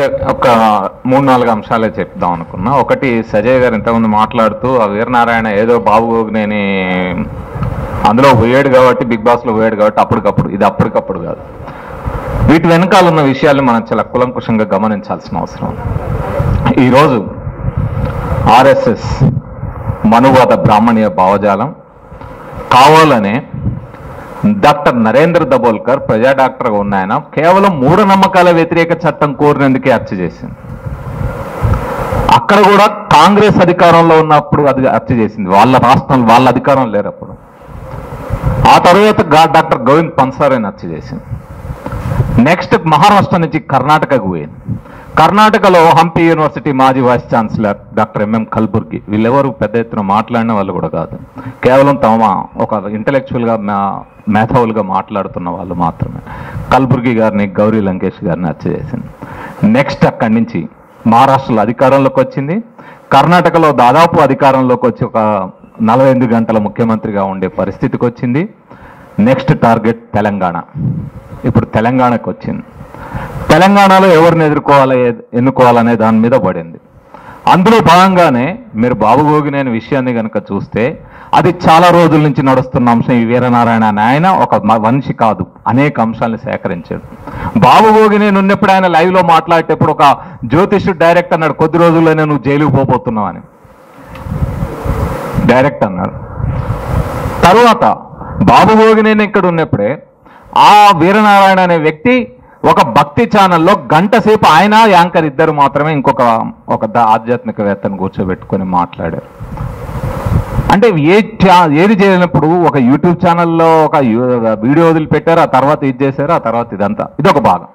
ఒక మూడు నాలుగు అంశాలే చెప్దాం అనుకున్నా ఒకటి సజయ్ గారు ఇంతకుముందు మాట్లాడుతూ ఆ వీరనారాయణ ఏదో బాబు గోగినేని అందులో పోయాడు కాబట్టి బిగ్ బాస్ లో పోయాడు కాబట్టి అప్పటికప్పుడు ఇది అప్పటికప్పుడు కాదు వీటి వెనకాల ఉన్న విషయాలు మనం చాలా కులంకుషంగా గమనించాల్సిన అవసరం ఉంది. ఈరోజు ఆర్ఎస్ఎస్ మనువాద బ్రాహ్మణీయ భావజాలం కావాలనే డాక్టర్ నరేంద్ర దబోల్కర్ ప్రజా డాక్టర్గా ఉన్న ఆయన కేవలం మూఢనమ్మకాల వ్యతిరేక చట్టం కోరినందుకే హత్య చేసింది అక్కడ కూడా కాంగ్రెస్ అధికారంలో ఉన్నప్పుడు అది హత్య చేసింది వాళ్ళ రాష్ట్రం వాళ్ళ అధికారం లేరు అప్పుడు ఆ తర్వాత గా- డాక్టర్ గోవింద్ పన్సారేని హత్య చేసింది నెక్స్ట్ మహారాష్ట్ర నుంచి కర్ణాటకకు పోయింది కర్ణాటకలో హంపి యూనివర్సిటీ మాజీ vice chancellor doctor MM Kalburgi వీళ్ళెవరు పెద్ద ఎత్తున మాట్లాడిన వాళ్ళు కూడా కాదు కేవలం తమ ఒక ఇంటలెక్చువల్గా మేధావులుగా మాట్లాడుతున్న వాళ్ళు మాత్రమే కల్బుర్గి గారిని గౌరీ లంకేష్ గారిని హత్య చేసింది నెక్స్ట్ అక్కడి నుంచి మహారాష్ట్రలో అధికారంలోకి వచ్చింది కర్ణాటకలో దాదాపు అధికారంలోకి వచ్చి ఒక నలభై ఎనిమిది గంటల ముఖ్యమంత్రిగా ఉండే పరిస్థితికి వచ్చింది నెక్స్ట్ టార్గెట్ తెలంగాణ ఇప్పుడు తెలంగాణకు వచ్చింది తెలంగాణలో ఎవరిని ఎదుర్కోవాలి ఎన్నుకోవాలనే దాని మీద పడింది అందులో భాగంగానే మీరు బాబు గోగినేని విషయాన్ని కనుక చూస్తే అది చాలా రోజుల నుంచి నడుస్తున్న అంశం ఈ వీరనారాయణ అనే ఆయన ఒక మ- మనిషి కాదు అనేక అంశాలను సేకరించాడు బాబు గోగినేని ఉన్నప్పుడు ఆయన లైవ్ లో మాట్లాడేటప్పుడు ఒక జ్యోతిషుడు డైరెక్ట్ అన్నాడు కొద్ది రోజుల్లోనే నువ్వు జైలుకు పోబోతున్నావు అని డైరెక్ట్ అన్నాడు తరువాత బాబు భోగినేని ఇక్కడ ఉన్నప్పుడే ఆ వీరనారాయణ అనే వ్యక్తి ఒక భక్తి ఛానల్లో గంట సేపు ఆయన యాంకర్ ఇద్దరు మాత్రమే ఇంకొక ఒక ద- ఆధ్యాత్మికవేత్తను కూర్చోబెట్టుకొని మాట్లాడారు అంటే ఏ ఛా- ఏది చేయనప్పుడు ఒక యూట్యూబ్ ఛానల్లో ఒక యూ- వీడియో వదిలిపెట్టారు ఆ తర్వాత ఇది చేశారు ఆ తర్వాత ఇదంతా ఇదొక భాగం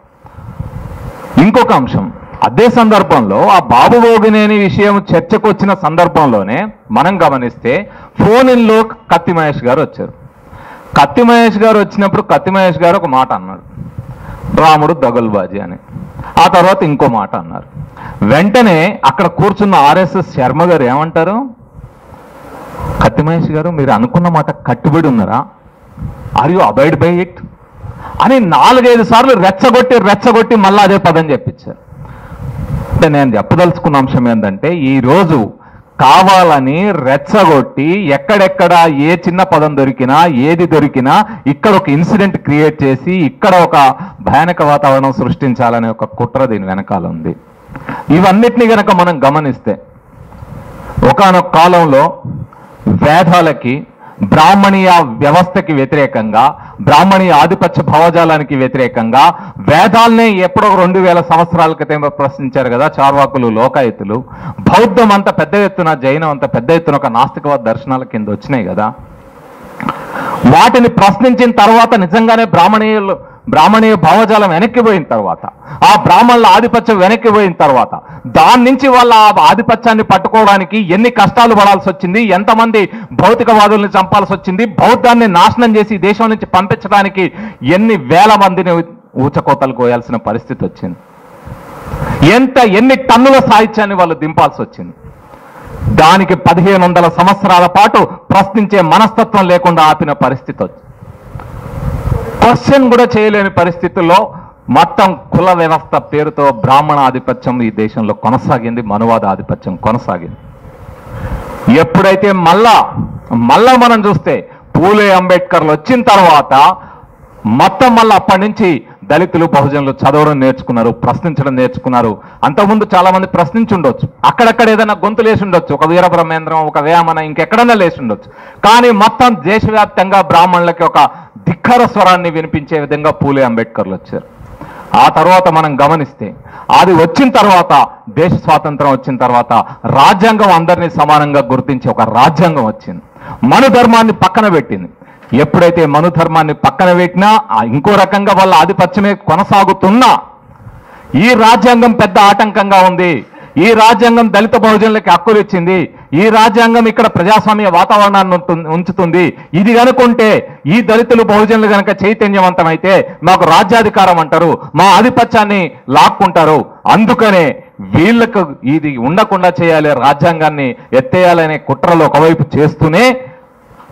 ఇంకొక అంశం అదే సందర్భంలో ఆ బాబు భోగినేని విషయం చర్చకు వచ్చిన సందర్భంలోనే మనం గమనిస్తే ఫోన్ ఇన్లో కత్తి మహేష్ గారు వచ్చారు కత్తి మహేష్ గారు వచ్చినప్పుడు కత్తి మహేష్ గారు ఒక మాట అన్నాడు రాముడు దగల్బాజీ అని ఆ తర్వాత ఇంకో మాట అన్నారు వెంటనే అక్కడ కూర్చున్న ఆర్ఎస్ఎస్ శర్మ గారు ఏమంటారు కత్తి మహేష్ గారు మీరు అనుకున్న మాట కట్టుబడి ఉన్నారా are you abide by it అని నాలుగైదు సార్లు రెచ్చగొట్టి రెచ్చగొట్టి మళ్ళీ అదే పదం చెప్పించారు అంటే నేను చెప్పదలుచుకున్న అంశం ఏంటంటే ఈ రోజు కావాలని రెచ్చగొట్టి ఎక్కడెక్కడ ఏ చిన్న పదం దొరికినా ఏది దొరికినా ఇక్కడ ఒక ఇన్సిడెంట్ క్రియేట్ చేసి ఇక్కడ ఒక భయానక వాతావరణం సృష్టించాలనే ఒక కుట్ర దీని వెనకాల ఉంది ఇవన్నిటిని గనక మనం గమనిస్తే ఒకానొక కాలంలో వేదాలకి బ్రాహ్మణీయ వ్యవస్థకి వ్యతిరేకంగా బ్రాహ్మణీయ ఆధిపత్య భావజాలానికి వ్యతిరేకంగా వేదాల్నే ఎప్పుడో రెండు వేల సంవత్సరాల క్రితం ప్రశ్నించారు కదా చార్వాకులు లోకాయుతులు బౌద్ధం అంత పెద్ద ఎత్తున జైనం అంత పెద్ద ఎత్తున ఒక నాస్తికవాద దర్శనాల కింద వచ్చినాయి కదా వాటిని ప్రశ్నించిన తర్వాత నిజంగానే బ్రాహ్మణీయులు బ్రాహ్మణీయ భావజాలం వెనక్కిపోయిన తర్వాత ఆ బ్రాహ్మణుల ఆధిపత్యం వెనక్కిపోయిన తర్వాత దాని నుంచి వాళ్ళ ఆ ఆధిపత్యాన్ని పట్టుకోవడానికి ఎన్ని కష్టాలు పడాల్సి వచ్చింది ఎంతమంది భౌతికవాదుల్ని చంపాల్సి వచ్చింది బౌద్ధాన్ని నాశనం చేసి ఈ దేశం నుంచి పంపించడానికి ఎన్ని వేల మందిని ఊచకోతలు కోయాల్సిన పరిస్థితి వచ్చింది ఎంత ఎన్ని టన్నుల సాహిత్యాన్ని వాళ్ళు దింపాల్సి వచ్చింది దానికి పదిహేను వందల సంవత్సరాల పాటు ప్రశ్నించే మనస్తత్వం లేకుండా ఆపిన పరిస్థితి వచ్చింది క్వశ్చన్ కూడా చేయలేని పరిస్థితుల్లో మొత్తం కుల వ్యవస్థ పేరుతో బ్రాహ్మణ ఆధిపత్యం ఈ దేశంలో కొనసాగింది మనువాద ఆధిపత్యం కొనసాగింది ఎప్పుడైతే మళ్ళా మళ్ళా మనం చూస్తే పూలే అంబేద్కర్లు వచ్చిన తర్వాత మొత్తం మళ్ళీ అప్పటి నుంచి దళితులు బహుజనులు చదవడం నేర్చుకున్నారు ప్రశ్నించడం నేర్చుకున్నారు అంతకుముందు చాలా మంది ప్రశ్నించి ఉండొచ్చు అక్కడక్కడ ఏదైనా గొంతు లేచి ఉండొచ్చు ఒక వీరబ్రహ్మేంద్రం ఒక వేమన ఇంకెక్కడన్నా లేచి ఉండొచ్చు కానీ మొత్తం దేశవ్యాప్తంగా బ్రాహ్మణులకి ఒక ధిక్కర స్వరాన్ని వినిపించే విధంగా పూలే అంబేద్కర్లు వచ్చారు ఆ తర్వాత మనం గమనిస్తే అది వచ్చిన తర్వాత దేశ స్వాతంత్రం వచ్చిన తర్వాత రాజ్యాంగం అందరినీ సమానంగా గుర్తించి ఒక రాజ్యాంగం వచ్చింది మను ధర్మాన్ని పక్కన పెట్టింది ఎప్పుడైతే మను ధర్మాన్ని పక్కన పెట్టినా ఆ ఇంకో రకంగా వాళ్ళ ఆధిపత్యమే కొనసాగుతున్నా ఈ రాజ్యాంగం పెద్ద ఆటంకంగా ఉంది ఈ రాజ్యాంగం దళిత బహుజనులకి హక్కులు ఇచ్చింది ఈ రాజ్యాంగం ఇక్కడ ప్రజాస్వామ్య వాతావరణాన్ని ఉంటు- ఉంచుతుంది ఇది కనుకుంటే ఈ దళితులు బహుజనులు గనక చైతన్యవంతమైతే మాకు రాజ్యాధికారం అంటారు మా ఆధిపత్యాన్ని లాక్కుంటారు అందుకనే వీళ్ళకు ఇది ఉండకుండా చేయాలి రాజ్యాంగాన్ని ఎత్తేయాలనే కుట్రలు ఒకవైపు చేస్తూనే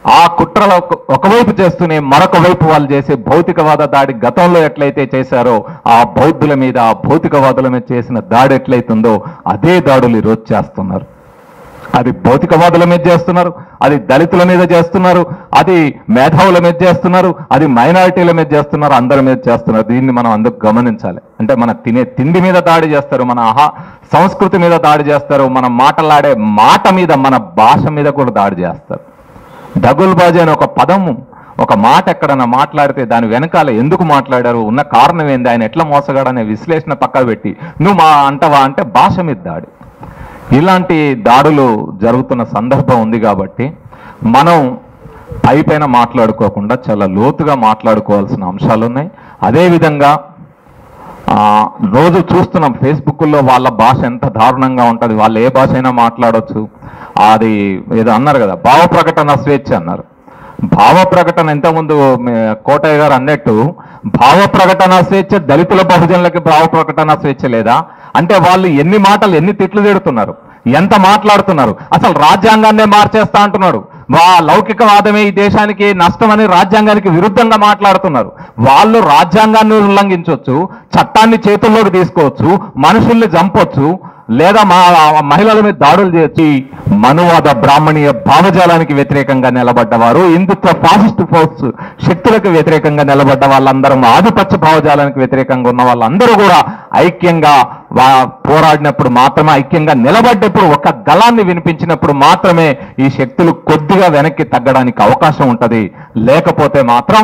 ఆ కుట్రలో ఒక- ఒకవైపు చేస్తూనే మరొక వైపు వాళ్ళు చేసే భౌతికవాద దాడి గతంలో ఎట్లయితే చేశారో ఆ బౌద్ధుల మీద ఆ భౌతికవాదుల మీద చేసిన దాడి ఎట్లయితుందో అదే దాడులు ఈరోజు చేస్తున్నారు అది భౌతికవాదుల మీద చేస్తున్నారు అది దళితుల మీద చేస్తున్నారు అది మేధావుల మీద చేస్తున్నారు అది మైనారిటీల మీద చేస్తున్నారు అందరి మీద చేస్తున్నారు దీన్ని మనం అందుకు గమనించాలి అంటే మన తినే తిండి మీద దాడి చేస్తారు మన ఆహా సంస్కృతి మీద దాడి చేస్తారు మనం మాటలాడే మాట మీద మన భాష మీద కూడా దాడి చేస్తారు దగుల్బాజీ అనే ఒక పదము ఒక మాట ఎక్కడన్నా మాట్లాడితే దాని వెనకాల ఎందుకు మాట్లాడారు ఉన్న కారణం ఏంది ఆయన ఎట్లా మోసగాడనే విశ్లేషణ పక్కన పెట్టి నువ్వు మా అంటవా అంటే భాష మీద దాడి ఇలాంటి దాడులు జరుగుతున్న సందర్భం ఉంది కాబట్టి మనం పై పైన మాట్లాడుకోకుండా చాలా లోతుగా మాట్లాడుకోవాల్సిన అంశాలు ఉన్నాయి అదేవిధంగా ఆ, రోజు చూస్తున్నాం ఫేస్బుక్లో వాళ్ళ భాష ఎంత దారుణంగా ఉంటుంది వాళ్ళు ఏ భాష అయినా మాట్లాడొచ్చు అది ఏదో అన్నారు కదా భావ ప్రకటన స్వేచ్ఛ అన్నారు భావ ప్రకటన ఇంతకుముందు మే- కోటయ్య గారు అన్నట్టు భావ ప్రకటన స్వేచ్ఛ దళితుల బహుజనులకి భావ ప్రకటన స్వేచ్ఛ లేదా అంటే వాళ్ళు ఎన్ని మాటలు ఎన్ని తిట్లు తిడుతున్నారు ఎంత మాట్లాడుతున్నారు అసలు రాజ్యాంగాన్నే మార్చేస్తా అంటున్నాడు వా లౌకికవాదమే ఈ దేశానికి నష్టమని రాజ్యాంగానికి విరుద్ధంగా మాట్లాడుతున్నారు వాళ్ళు రాజ్యాంగాన్ని ఉల్లంఘించవచ్చు చట్టాన్ని చేతుల్లోకి తీసుకోవచ్చు మనుషుల్ని చంపొచ్చు లేదా మా మహిళల మీద దాడులు చేయొచ్చు ఈ మనువాద బ్రాహ్మణీయ భావజాలానికి వ్యతిరేకంగా నిలబడ్డవారు హిందుత్వ ఫాసిస్ట్ ఫోర్స్ శక్తులకు వ్యతిరేకంగా నిలబడ్డ వాళ్ళందరం ఆధిపత్య భావజాలానికి వ్యతిరేకంగా ఉన్న వాళ్ళందరూ కూడా ఐక్యంగా వా- పోరాడినప్పుడు మాత్రమే ఐక్యంగా నిలబడ్డప్పుడు ఒక గలాన్ని వినిపించినప్పుడు మాత్రమే ఈ శక్తులు కొద్దిగా వెనక్కి తగ్గడానికి అవకాశం ఉంటది లేకపోతే మాత్రం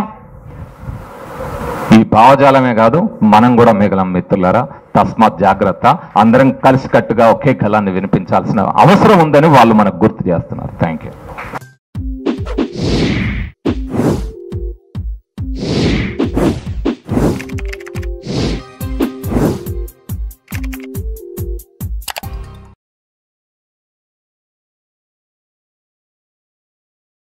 ఈ భావజాలమే కాదు మనం కూడా మిగలం మిత్రులారా తస్మాత్ జాగ్రత్త అందరం కలిసికట్టుగా ఒకే గలాన్ని వినిపించాల్సిన అవసరం ఉందని వాళ్ళు మనకు గుర్తు చేస్తున్నారు థ్యాంక్ యూ